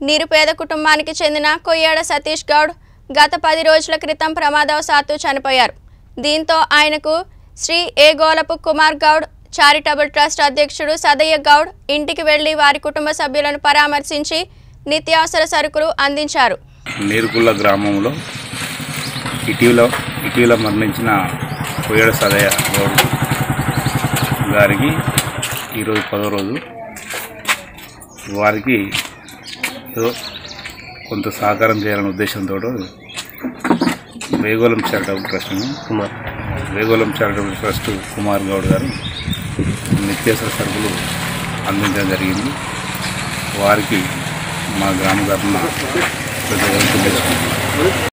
నిరుపేద కుటుంబానికి చెందిన కొయ్యాడ సతీష్ గౌడ్ గత పది రోజుల క్రితం ప్రమాదవశాత్తు చనిపోయారు దీంతో ఆయనకు Shri A Golapu Kumar Goud charitable trust అధ్యక్షుడు సదయ్య గౌడ్ ఇంటికి వెళ్లి వారి కుటుంబ సభ్యులను పరామర్శించి నిత్యావసర సరుకులు అందించారు నీరుకుల్ల గ్రామంలో ఇటీవల ఇటీవల మరణించిన కొయ్యడ సదయ్య గౌడ్ గారికి ఈరోజు పదో రోజు వారికి ఏదో కొంత సహకారం చేయాలనే ఉద్దేశంతో Vegolam charitable trust Kumar Vegolam charitable trust Kumar Goud గారు నిత్యావసర సరుకులు అందించడం జరిగింది వారికి మా గ్రామ తరఫున కృతజ్ఞతలు తెలియజేస్తున్నాను.